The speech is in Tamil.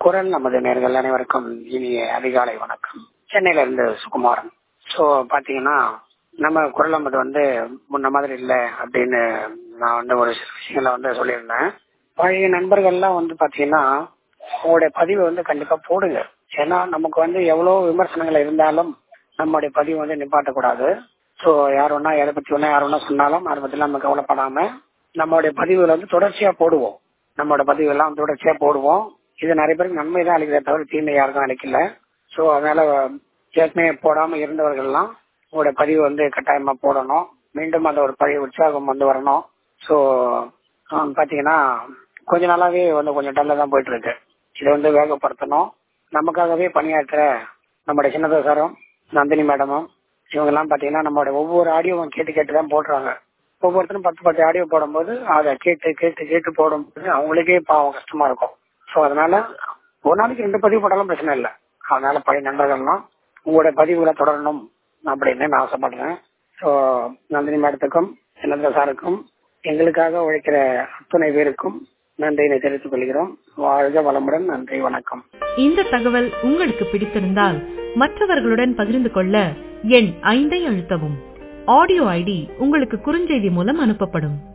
குரல் நமது நேர்கள் அனைவருக்கும் இனிய அதிகாலை வணக்கம் சென்னையில இருந்து சுகுமாரன் ஸோ பாத்தீங்கன்னா நம்ம குரல் நமது வந்து முன்ன மாதிரி இல்லை அப்படின்னு நான் வந்து ஒரு சில விஷயங்களை வந்து சொல்லியிருந்தேன் பழைய நண்பர்கள்லாம் வந்து பாத்தீங்கன்னா உங்களுடைய பதிவை வந்து கண்டிப்பா போடுங்க ஏன்னா நமக்கு வந்து எவ்வளவு விமர்சனங்கள் இருந்தாலும் நம்மளுடைய பதிவு வந்து நிப்பாட்டக்கூடாது ஸோ யார் ஒன்னா எதை பத்தி ஒன்னா யார் ஒன்னா சொன்னாலும் அதை பத்தி நம்ம கவலைப்படாம நம்மளுடைய பதிவுகளை வந்து தொடர்ச்சியா போடுவோம் நம்மளோட பதிவு எல்லாம் தொடர்ச்சியா போடுவோம் இது நிறைய பேருக்கு நன்மை தான் அளிக்கிறத தவிர தீமை யாருக்கும் அளிக்கல ஸோ அதனால ஏற்கனவே போடாம இருந்தவர்கள்லாம் உங்களோட பதிவு வந்து கட்டாயமா போடணும் மீண்டும் அந்த ஒரு பழைய உற்சாகம் வந்து வரணும் ஸோ பாத்தீங்கன்னா கொஞ்ச நாளாவே வந்து கொஞ்சம் டல்ல தான் போயிட்டு இருக்கு இதை வந்து வேகப்படுத்தணும் நமக்காகவே பணியாற்றுற நம்மளுடைய சின்னதாசாரம் நந்தினி மேடமும் இவங்க எல்லாம் பாத்தீங்கன்னா நம்மளோட ஒவ்வொரு ஆடியோவும் கேட்டு கேட்டு தான் போடுறாங்க ஒவ்வொருத்தரும் பத்து பத்து ஆடியோ போடும்போது அதை கேட்டு கேட்டு கேட்டு போடும்போது அவங்களுக்கே பாவம் கஷ்டமா இருக்கும் ஸோ அதனால ஒரு நாளைக்கு ரெண்டு பதிவு போட்டாலும் பிரச்சனை இல்லை அதனால பழைய நண்பர்கள்லாம் உங்களோட பதிவுகளை தொடரணும் அப்படின்னு நான் ஆசைப்படுறேன் ஸோ நந்தினி மேடத்துக்கும் சின்னந்த சாருக்கும் எங்களுக்காக உழைக்கிற அத்துணை பேருக்கும் நன்றியினை தெரிவித்துக் கொள்கிறோம் வாழ்க வளமுடன் நன்றி வணக்கம் இந்த தகவல் உங்களுக்கு பிடித்திருந்தால் மற்றவர்களுடன் பகிர்ந்து கொள்ள எண் ஐந்தை அழுத்தவும் ஆடியோ ஐடி உங்களுக்கு குறுஞ்செய்தி மூலம் அனுப்பப்படும்